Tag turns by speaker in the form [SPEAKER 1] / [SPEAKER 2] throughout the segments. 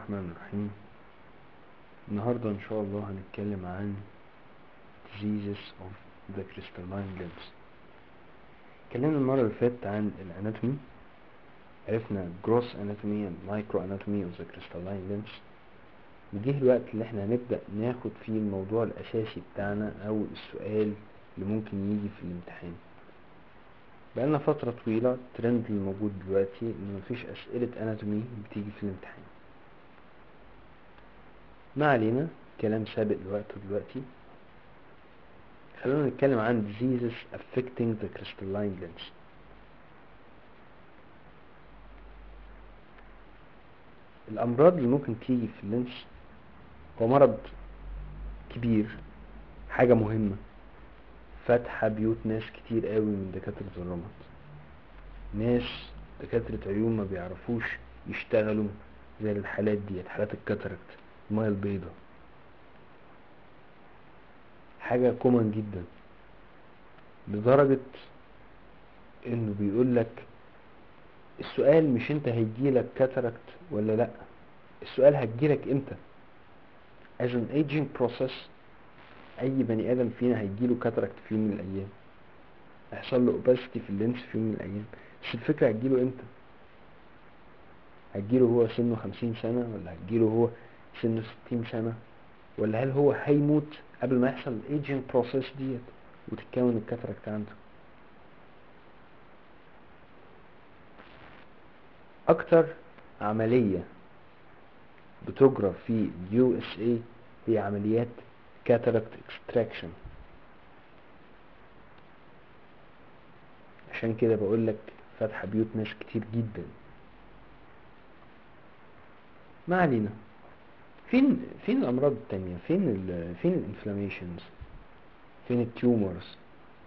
[SPEAKER 1] الرحمن الرحيم النهاردة إن شاء الله هنتكلم عن diseases of the crystalline lens اتكلمنا المرة اللي فاتت عن الاناتومي عرفنا gross anatomy and micro anatomy of the crystalline lens وجه الوقت اللي احنا هنبدأ ناخد فيه الموضوع الأساسي بتاعنا أو السؤال اللي ممكن يجي في الامتحان بقالنا فترة طويلة الترند اللي موجود دلوقتي ان مفيش أسئلة اناتومي بتيجي في الامتحان ما علينا كلام سابق لوقته دلوقتي خلونا نتكلم عن diseases affecting the crystalline lens الأمراض اللي ممكن تيجي في اللينس هو مرض كبير حاجة مهمة فتح بيوت ناس كتير قوي من دكاترة الرمد ناس دكاترة عيون ما بيعرفوش يشتغلوا زي الحالات ديت حالات الكاتاراكت المية البيضاء حاجة كومن جدا لدرجة انه بيقول لك السؤال مش انت هيجيلك كاتاراكت ولا لا السؤال هتجيلك امتى as an aging process اي بني ادم فينا هيجيله كاتاراكت في يوم من الايام هيحصل له اوباسيتي في اللينس في يوم من الايام بس الفكرة هتجيله امتى هتجيله هو سنه خمسين سنة ولا هتجيله هو سنه ستين سنة ولا هل هو هيموت قبل ما يحصل الايجنج بروسيس ديت وتتكون الكاتاراكت عنده اكتر عملية بتجرى في اليو اس اي هي عمليات كاتاراكت اكستراكشن عشان كده بقول لك فتح بيوت ناس كتير جدا ما علينا فين فين الامراض التانية فين ال فين الانفلاميشنز فين التيومرز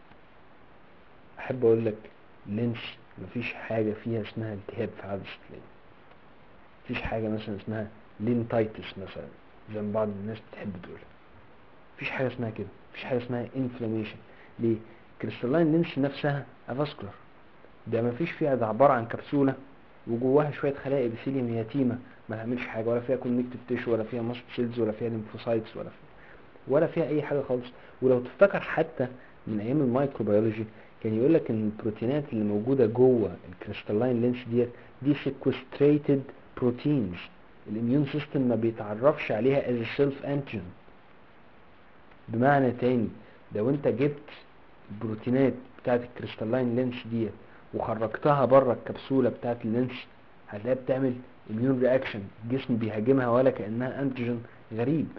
[SPEAKER 1] احب اقول لك لينس مفيش حاجة فيها اسمها التهاب في عدسة العين مفيش حاجة مثلا اسمها لينتايتس مثلا زي ما بعض الناس بتحب تقولها مفيش حاجة اسمها كده مفيش حاجة اسمها انفلاميشن ليه كريستالين لينس نفسها افاسكولار ده مفيش فيها ده عبارة عن كبسولة وجواها شوية خلايا ابيثيليوم يتيمة ما تعملش حاجة ولا فيها كونكتيف تيشو ولا فيها ماست سيلز ولا فيها ليمفوسايتس ولا فيها ولا فيها اي حاجة خالص ولو تفتكر حتى من ايام الميكروبيولوجي كان يقول لك ان البروتينات اللي موجودة جوه الكريستالين لينس ديت دي sequestrated proteins الاميون سيستم ما بيتعرفش عليها as a self antigen بمعنى تاني لو انت جبت البروتينات بتاعت الكريستالين لينس ديت وخرجتها بره الكبسولة بتاعت اللينس هتلاقيها بتعمل اميون رياكشن الجسم بيهاجمها ولا كأنها انتيجين غريب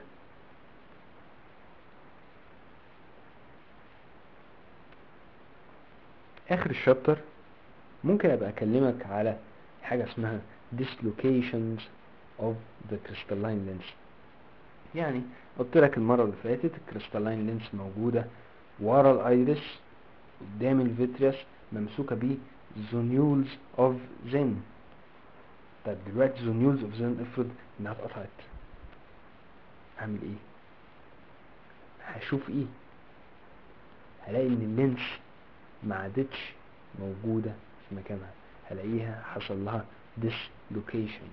[SPEAKER 1] اخر الشابتر ممكن ابقى اكلمك على حاجة اسمها dislocations of the crystalline lens يعني قلت لك المرة اللي فاتت الكريستالين لينس موجودة ورا الايرس قدام الفيتريس ممسوكة بيه زونيولز اوف زين طيب دلوقتي زونيولز اوف زين افرض انها اتقطعت هعمل ايه هشوف ايه هلاقي ان اللينس ما عادتش موجودة في مكانها هلاقيها حصل لها dislocation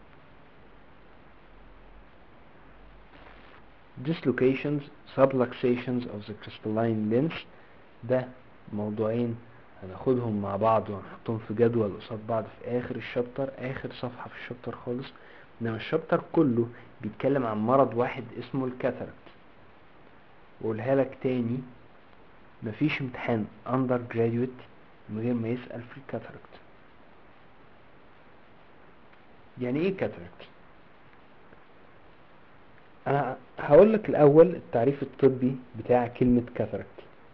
[SPEAKER 1] dislocations subluxations of the crystalline lens ده موضوعين هناخدهم مع بعض وهنحطهم في جدول قصاد بعض في اخر الشابتر اخر صفحة في الشابتر خالص انما الشابتر كله بيتكلم عن مرض واحد اسمه الكاتاراكت واقولها لك تاني مفيش امتحان اندر جراديويت من غير ما يسأل في الكاتاراكت يعني ايه كاتاراكت انا هقول لك الاول التعريف الطبي بتاع كلمة كاتاراكت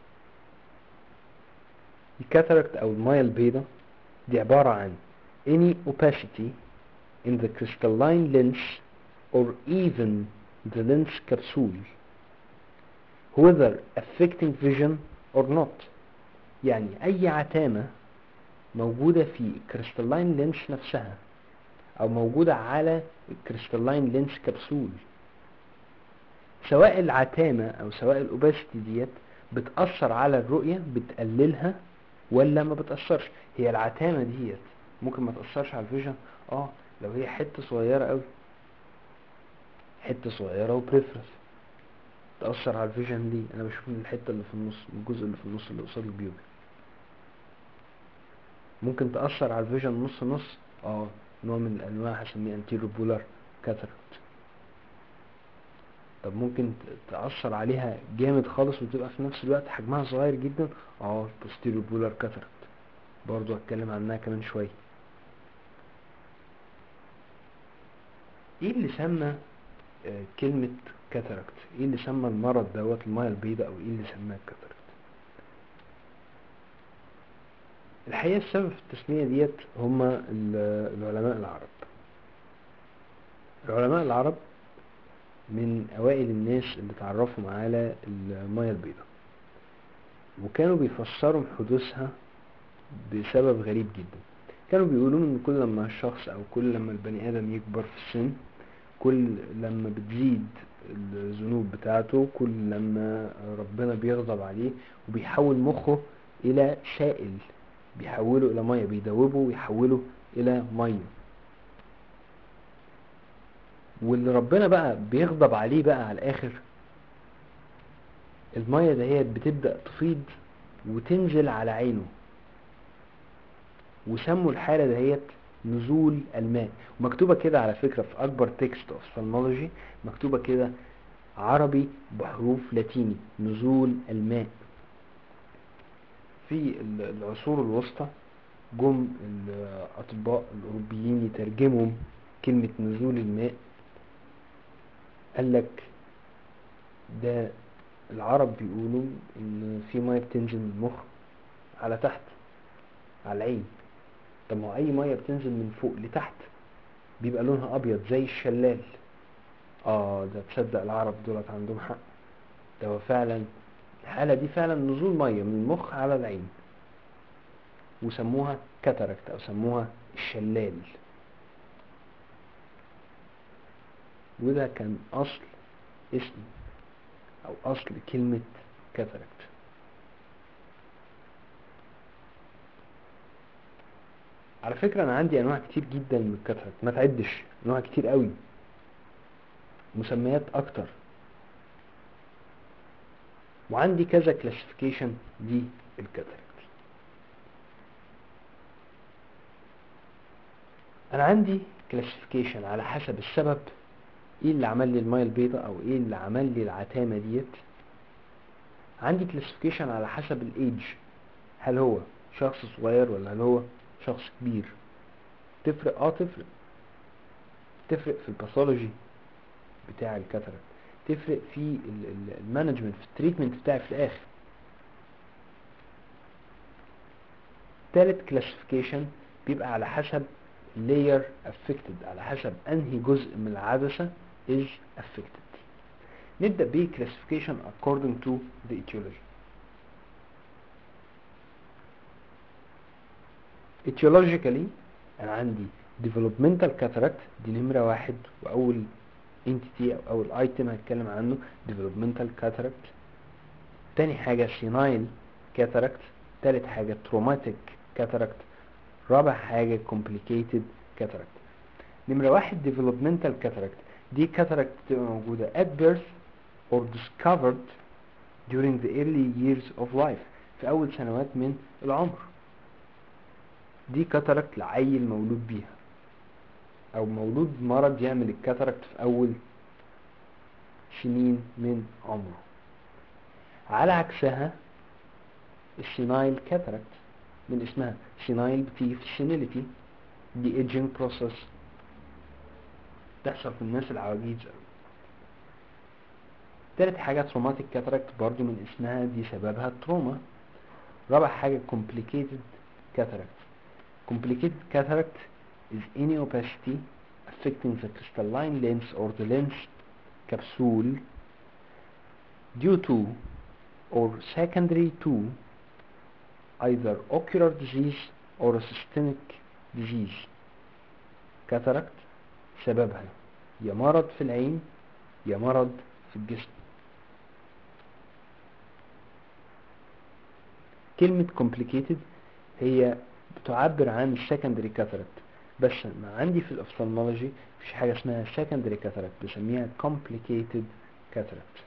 [SPEAKER 1] الكاتاراكت او المية البيضاء دي عبارة عن any opacity in the crystalline lens or even the lens capsule whether affecting vision or not يعني اي عتامة موجودة في الكريستالين لينس نفسها او موجودة على الكريستالين لينس كبسول سواء العتامة او سواء الاوباسيتي ديت بتأثر على الرؤية بتقللها ولا ما بتأثرش هي العتامة ديت ممكن ما تأثرش على الفيجن اه لو هي حتة صغيرة قوي حتة صغيرة وبريفرال تأثر على الفيجن دي انا بشوف من الحتة اللي في النص من الجزء اللي في النص اللي قصاد البيوبي ممكن تأثر على الفيجن نص نص اه نوع من الانواع هسميه anterior bular cataract طب ممكن ت- تأثر عليها جامد خالص وتبقى في نفس الوقت حجمها صغير جدا اه posterior bular cataract برضو هتكلم عنها كمان شوية ايه اللي سمى آه، كلمة كاتاراكت ايه اللي سمى المرض دوت المية البيضاء او ايه اللي سماه كاتاراكت الحقيقة السبب في التسمية ديت هما ال- العلماء العرب العلماء العرب من أوائل الناس اللي تعرفوا على المية البيضاء وكانوا بيفسروا حدوثها بسبب غريب جدا كانوا بيقولوا ان كل لما الشخص او كل لما البني ادم يكبر في السن كل لما بتزيد الذنوب بتاعته كل لما ربنا بيغضب عليه وبيحول مخه الى سائل بيحوله الى ميه بيدوبه ويحوله الى ميه واللي ربنا بقى بيغضب عليه بقى على الاخر الميه دهيت بتبدا تفيض وتنزل على عينه وسموا الحالة دهيت نزول الماء ومكتوبة كده على فكرة في أكبر تكست اوف سالمولوجي مكتوبة كده عربي بحروف لاتيني نزول الماء في ال- العصور الوسطى جم الأطباء الأوروبيين يترجموا كلمة نزول الماء قال لك ده العرب بيقولوا إن في مية بتنزل من المخ على تحت على العين طب ما هو اي ميه بتنزل من فوق لتحت بيبقى لونها ابيض زي الشلال اه ده تصدق العرب دولت عندهم حق ده هو فعلا الحالة دي فعلا نزول مية من المخ على العين وسموها كاتاراكت او سموها الشلال وده كان اصل اسم او اصل كلمة كاتاراكت على فكرة انا عندي انواع كتير جدا من الكاتاراكت ما تعدش انواع كتير قوي مسميات اكتر وعندي كذا كلاسيفيكيشن للكاتاراكت انا عندي كلاسيفيكيشن على حسب السبب ايه اللي عمل لي الميه البيضاء او ايه اللي عمل لي العتامة ديت عندي كلاسيفيكيشن على حسب الايدج هل هو شخص صغير ولا هل هو شخص كبير تفرق اه تفرق تفرق في الباثولوجي بتاع الكاتاراكت تفرق في المانجمنت في التريتمنت بتاعي في الاخر تالت كلاسيفيكيشن بيبقى على حسب layer affected على حسب انهي جزء من العدسة is affected نبدأ ب classification according to the etiology etiologically انا عندي developmental cataract دي نمرة واحد واول entity او اول item هتكلم عنه developmental cataract تاني حاجة senile cataract تالت حاجة traumatic cataract رابع حاجة complicated cataract نمرة واحد developmental cataract دي cataract بتبقى موجودة at birth or discovered during the early years of life في أول سنوات من العمر دي cataract لعيل مولود بيها أو مولود مرض يعمل الكاتاراكت في أول سنين من عمره على عكسها السينايل كاتاراكت من اسمها سينايل بتيجي في السينيليتي دي ايجينج بروسيس تحصل في الناس العواجيز أوي تالت حاجة تروماتيك كاتاراكت برضو من اسمها دي سببها التروما رابع حاجة complicated cataract complicated cataract is any opacity affecting the crystalline lens or the lens capsule due to or secondary to either ocular disease or a systemic disease cataract سببها يا مرض في العين يا مرض في الجسم كلمة complicated هي بتعبر عن secondary cataract بس ما عندي في الاوفثالمولوجي مفيش حاجة اسمها secondary cataract بسميها complicated cataract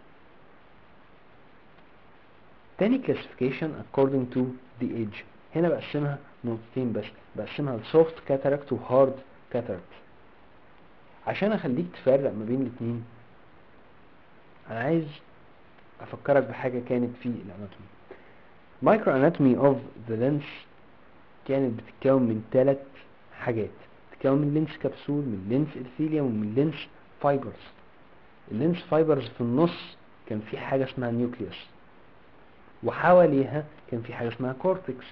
[SPEAKER 1] تاني classification according to the age هنا بقسمها نقطتين بس بقسمها لسوفت كاتاراكت وهارد كاتاراكت عشان اخليك تفرق ما بين الاتنين انا عايز افكرك بحاجة كانت في الاناتومي مايكرو اناتومي اوف ذا لينس كانت بتتكون من ثلاث حاجات بتتكون من لينس كبسول من لينس الثيليوم ومن لينس فايبرز اللينس فايبرز في النص كان في حاجة اسمها نيوكليوس وحواليها كان في حاجة اسمها كورتكس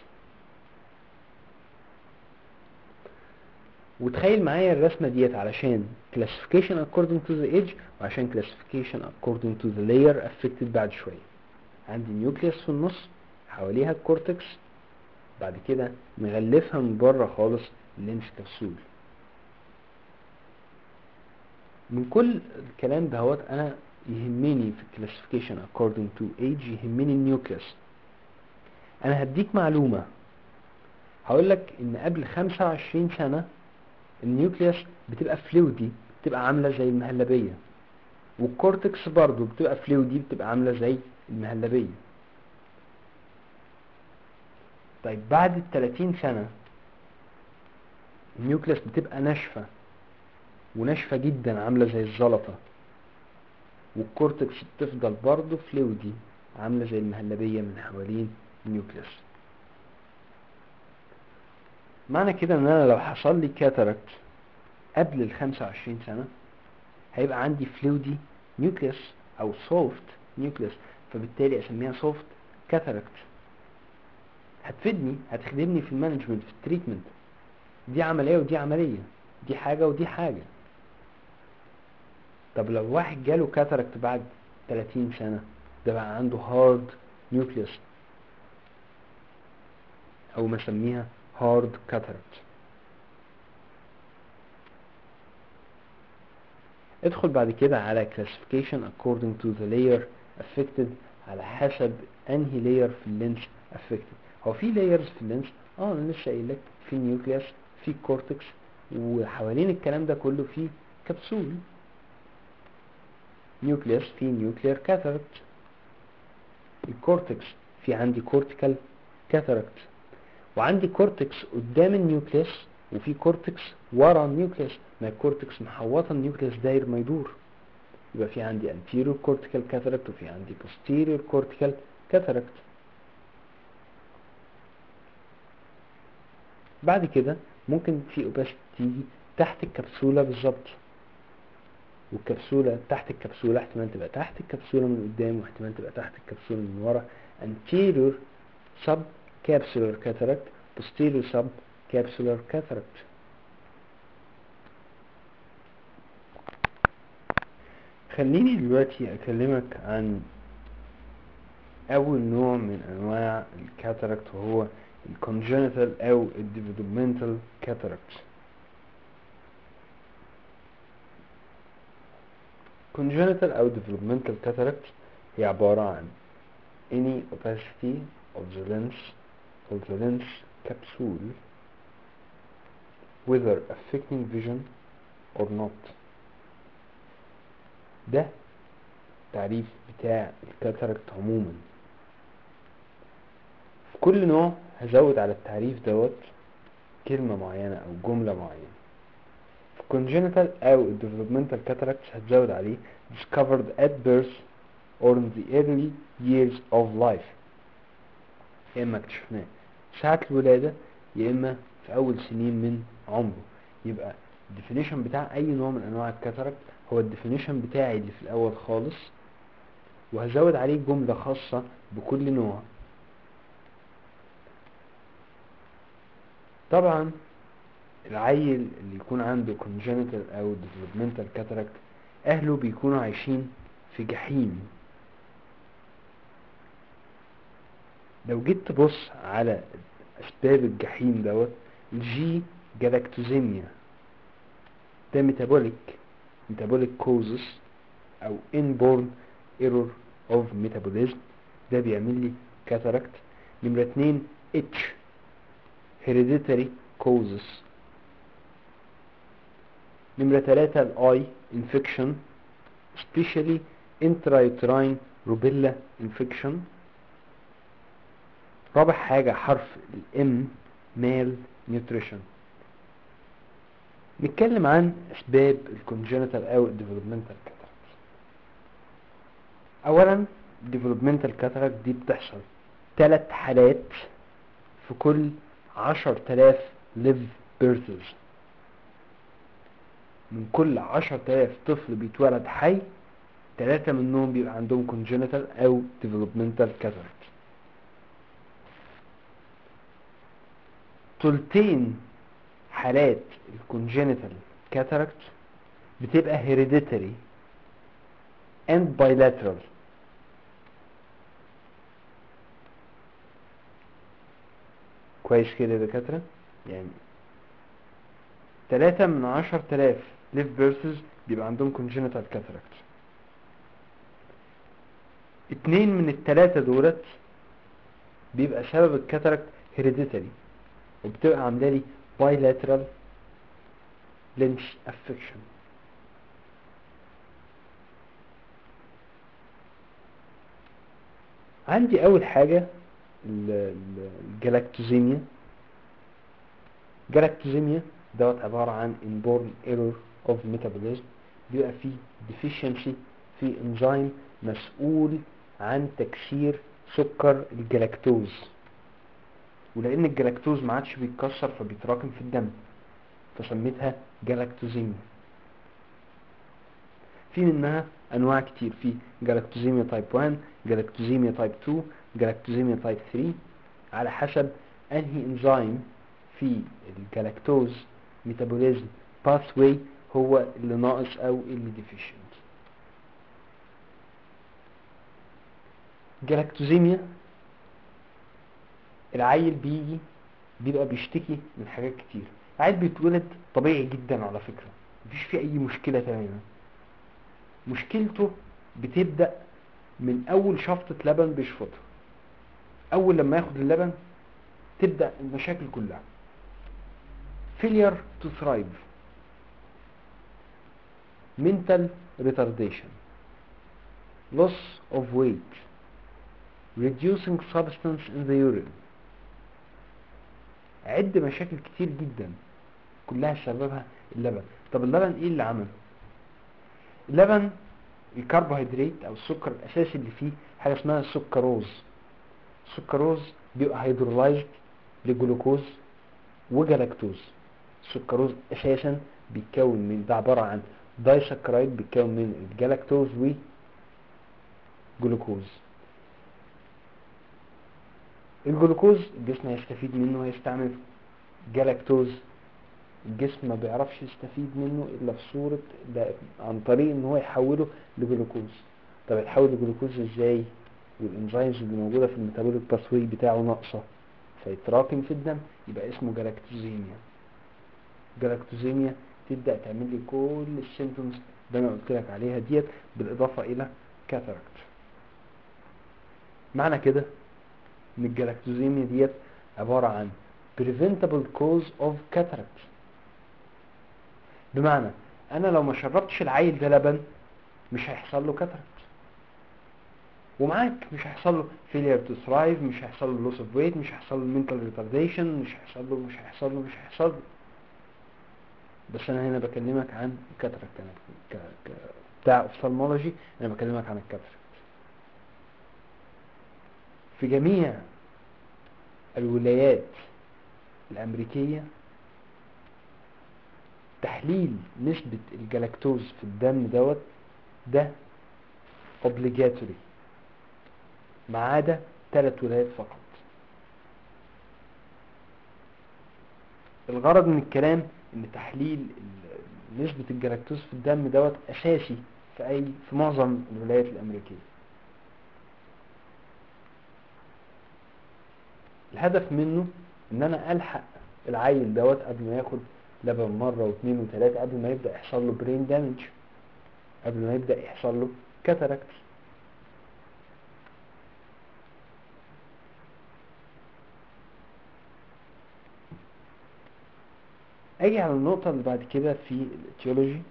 [SPEAKER 1] وتخيل معايا الرسمة ديت علشان classification according to the age وعشان classification according to the layer affected بعد شوية عندي نيوكليوس في النص حواليها الكورتكس بعد كده مغلفها من بره خالص اللينس كبسول من كل الكلام دهوت انا يهمني في classification according to age يهمني النيوكليوس انا هديك معلومة هقول لك ان قبل 25 سنة النيوكليوس بتبقى فلويدي بتبقى عاملة زي المهلبية والكورتكس برضو بتبقى فلويدي بتبقى عاملة زي المهلبية طيب بعد ال 30 سنة النيوكليوس بتبقى ناشفة وناشفة جدا عاملة زي الزلطة والكورتكس بتفضل برضه فلويدي عاملة زي المهلبية من حوالين النيوكليوس معنى كده ان انا لو حصل لي كاتاراكت قبل ال 25 سنة هيبقى عندي فلويدي نيوكليوس او سوفت نيوكليوس فبالتالي اسميها سوفت كاتاراكت هتفيدني هتخدمني في المانجمنت في التريتمنت دي عملية ودي عملية دي حاجة ودي حاجة طب لو واحد جاله كاتاراكت بعد 30 سنة ده بقى عنده هارد نيوكليوس او مسميها هارد كاتاراكت ادخل بعد كده على classification according to the layer affected على حسب انهي layer في اللينس affected هو في layers في اللينس اه انا لسه قايل لك في نيوكليوس في كورتكس وحوالين الكلام ده كله في كبسول نيوكليوس في نيوكلير كاتاراكت الكورتكس في عندي كورتيكال كاتاراكت وعندي كورتكس قدام النيوكليوس وفي كورتكس ورا النيوكليوس ما الكورتكس محوطه النيوكليوس داير ما يدور يبقى في عندي anterior cortical cataract وفي عندي posterior cortical cataract بعد كده ممكن في اوباستي تيجي تحت الكبسولة بالظبط والكبسولة تحت الكبسولة احتمال تبقى تحت الكبسولة من قدام واحتمال تبقى تحت الكبسولة من ورا anterior subcapsular cataract posterior subcapsular cataract خليني دلوقتي اكلمك عن اول نوع من انواع الكاتاراكت وهو الكونجنتال او الديفلوبمنتال كاتاراكت congenital او developmental cataract هي عبارة عن any opacity of the lens of the lens capsule whether affecting vision or not ده تعريف بتاع الكاتاراكت عموما في كل نوع هزود على التعريف دوت كلمة معينة أو جملة معينة في congenital أو developmental cataracts هتزود عليه discovered at birth or in the early years of life يا إما اكتشفناه ساعة الولادة يا إما في أول سنين من عمره يبقى الديفينيشن بتاع أي نوع من أنواع الكاتاراكت هو الديفينيشن بتاعي اللي في الأول خالص وهزود عليه جملة خاصة بكل نوع طبعا العيل اللي يكون عنده congenital او developmental cataract اهله بيكونوا عايشين في جحيم لو جيت تبص على اسباب الجحيم دوت الجي جالاكتوزيميا ده metabolic metabolic causes او inborn error of metabolism ده بيعمل لي cataract نمرة اتنين اتش hereditary causes نمرة ثلاثة الاي infection especially intrauterine rubella infection رابع حاجة حرف الام مال nutrition نتكلم عن اسباب الكونجنتال او الديفلوبمنتال كاتاراكت اولا الديفلوبمنتال كاتاراكت دي بتحصل ثلاث حالات في كل عشر تلاف ليف بيرثز من كل عشر تلاف طفل بيتولد حي ثلاثة منهم بيبقى عندهم congenital أو developmental cataract تلتين حالات الكونجنتال cataract بتبقى hereditary and bilateral كويس كده يا دكاترة يعني تلاتة من عشر تلاف ليف بيرسز بيبقى عندهم congenital cataract اتنين من التلاتة دولت بيبقى سبب الكاتاراكت هيريديتري وبتبقى عامله لي bilateral lens affection عندي اول حاجة ال- ال- الجلاكتوزيميا جلاكتوزيميا دوت عبارة عن inborn error of metabolism بيبقى فيه deficiency في انزيم مسؤول عن تكسير سكر الجلاكتوز ولان الجلاكتوز ما عادش بيتكسر فبيتراكم في الدم فسميتها جلاكتوزيميا في منها انواع كتير في جلاكتوزيميا تايب 1 جلاكتوزيميا تايب 2 جلاكتوزيميا تايب 3 على حسب انهي انزيم في الجلاكتوز ميتابوليزم باثواي هو اللي ناقص او اللي ديفيشنت جلاكتوزيميا العيل بيجي بيبقى بيشتكي من حاجات كتير العيل بيتولد طبيعي جدا على فكرة مفيش فيه اي مشكلة تماما مشكلته بتبدأ من اول شفطة لبن بيشفطها اول لما ياخد اللبن تبدأ المشاكل كلها failure to thrive mental retardation loss of weight reducing substance in the urine عد مشاكل كتير جدا كلها سببها اللبن طب اللبن ايه اللي عمله اللبن الكربوهيدرات او السكر الاساسي اللي فيه حاجه اسمها السكروز السكروز بيبقى هيدرولايزد لجلوكوز وجلاكتوز السكروز اساسا بيتكون من ده عباره عن دايسكرايد بيتكون من الجلاكتوز وجلوكوز الجلوكوز الجسم هيستفيد منه ويستعمل جلاكتوز الجسم ما بيعرفش يستفيد منه الا في صورة ده عن طريق ان هو يحوله لجلوكوز طب يتحول لجلوكوز ازاي والانزيمز اللي موجودة في الميتابوليك باسوي بتاعه ناقصة فيتراكم في الدم يبقى اسمه جلاكتوزيميا جلاكتوزيميا تبدأ تعمل لي كل السيمتومز اللي انا قلت لك عليها ديت بالاضافة الى كاتاراكت معنى كده ان الجلاكتوزيميا ديت عبارة عن preventable cause of cataract بمعنى انا لو ما شربتش العيل ده لبن مش هيحصل له كاتاراكت ومعاك مش هيحصل له failure to thrive مش هيحصل له loss of weight مش هيحصل له mental retardation مش هيحصل له مش هيحصل له مش هيحصل له بس انا هنا بكلمك عن الكاتاراكت انا ك... ك... بتاع ophthalmology انا بكلمك عن الكاتاراكت في جميع الولايات الأمريكية تحليل نسبة الجلاكتوز في الدم دوت ده obligatory ما عدا ثلاث ولايات فقط الغرض من الكلام ان تحليل ال- نسبة الجلاكتوز في الدم دوت اساسي في اي في معظم الولايات الامريكية الهدف منه ان انا الحق العيل دوت قبل ما ياخد لبن مرة واثنين وثلاثة قبل ما يبدأ يحصل له برين دامج قبل ما يبدأ يحصل له كاتاراكت اجي على النقطة اللي بعد كده في الاتيولوجي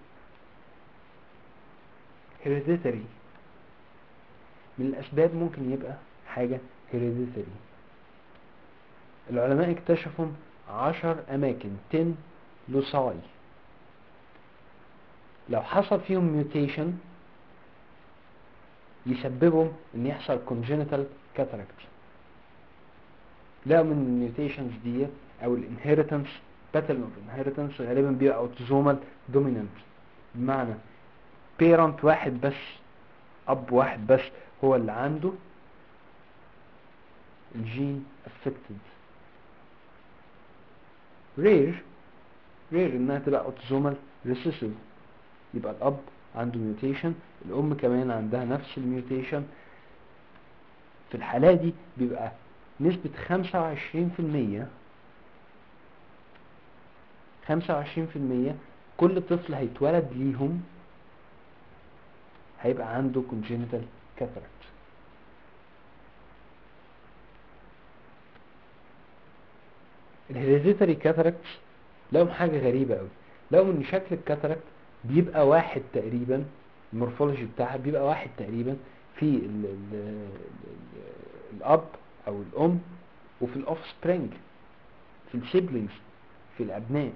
[SPEAKER 1] hereditary من الاسباب ممكن يبقى حاجة hereditary العلماء اكتشفوا عشر اماكن 10 لوساي لو حصل فيهم ميوتيشن يسببهم ان يحصل congenital cataract لا من الميوتيشنز دي او الانهيرتنس باترن اوف انهيرتنس غالبا بيبقى اوتوزومال دومينانت بمعنى بيرنت واحد بس اب واحد بس هو اللي عنده الجين افكتد رير رير انها تبقى اوتوزومال ريسيسيف يبقى الاب عنده ميوتيشن الام كمان عندها نفس الميوتيشن في الحالة دي بيبقى نسبة خمسة وعشرين في المية خمسة وعشرين في المية كل طفل هيتولد ليهم هيبقى عنده congenital cataract الهيريديتري كاتاراكت لهم حاجة غريبة قوي لهم ان شكل الكاتاراكت بيبقى واحد تقريبا المورفولوجي بتاعها بيبقى واحد تقريبا في ال ال ال الاب او الام وفي الاوف سبرينج في السيبلينجز في الابناء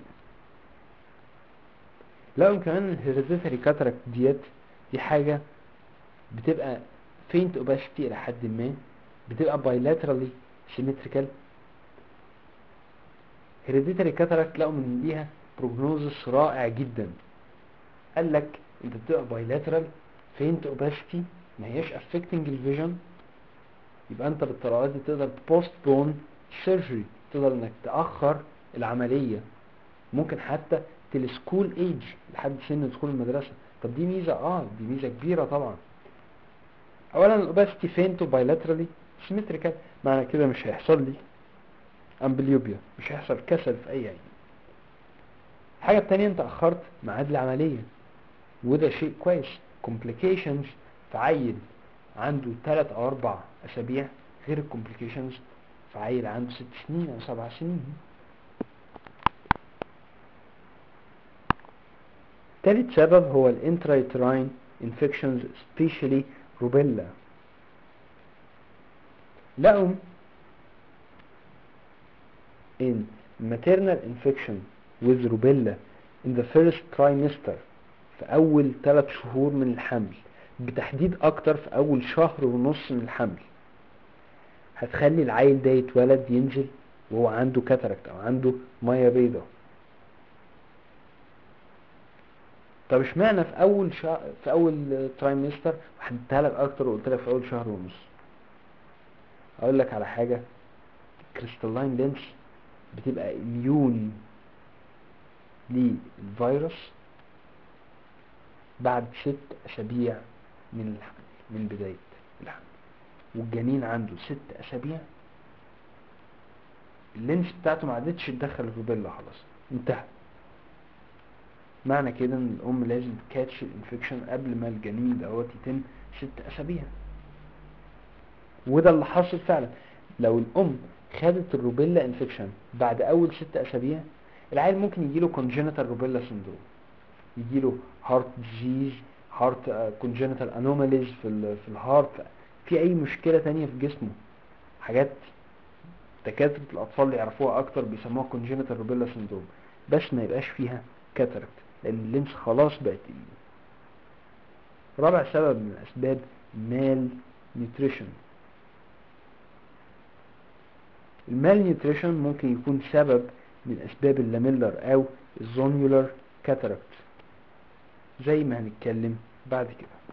[SPEAKER 1] لهم كمان الهيريديتري كاتاراكت ديت دي حاجة بتبقى فينت اوباسيتي الى حد ما بتبقى bilaterally symmetrical هيريديتري كاتاراكت لقوا من ليها بروجنوزس رائع جدا قال لك انت بتبقى بايلاترال فينت اوباسيتي ما هياش افكتنج الفيجن يبقى انت بالطريقه دي تقدر تبوست بون سيرجري تقدر انك تاخر العمليه ممكن حتى تلسكول ايج لحد سن دخول المدرسه طب دي ميزه اه دي ميزه كبيره طبعا اولا الاوباسيتي فينتو بايلاترالي سيمتريكال معنى كده مش هيحصل لي امبليوبيا مش هيحصل كسل في اي عين الحاجة التانية انت اخرت ميعاد العملية وده شيء كويس complications في عيل عنده تلات او اربع اسابيع غير الكومبليكيشنز في عيل عنده ست سنين او سبع سنين تالت سبب هو الانترايتراين infections especially روبيلا لقوا in maternal infection with rubella in the first trimester في أول ثلاث شهور من الحمل بتحديد أكتر في أول شهر ونص من الحمل هتخلي العيل ده يتولد ينزل وهو عنده كاتاراكت أو عنده مية بيضة طب اشمعنى في أول شهر في أول ترايمستر وحددتها لك أكتر وقلت لك في أول شهر ونص أقول لك على حاجة الكريستالين لينس بتبقى اميون للفيروس بعد ست اسابيع من الحمل من بداية الحمل والجنين عنده ست اسابيع اللينس بتاعته ما عادتش تدخل الروبيلا خلاص انتهى معنى كده ان الام لازم تكاتش الانفكشن قبل ما الجنين دوت يتم ست اسابيع وده اللي حصل فعلا لو الام خدت الروبيلا انفكشن بعد اول ست اسابيع العيل ممكن يجيله congenital روبيلا سندروم يجيله هارت ديزيز هارت congenital anomalies في ال في الهارت في اي مشكله تانية في جسمه حاجات دكاتره الاطفال اللي يعرفوها اكتر بيسموها congenital روبيلا سندروم بس ما يبقاش فيها كاتاراكت لان اللينس خلاص بقت تقيل رابع سبب من اسباب مال نيوتريشن المال نيوتريشن ممكن يكون سبب من اسباب اللاميلر او الزونيولار كاتاراكت زي ما هنتكلم بعد كده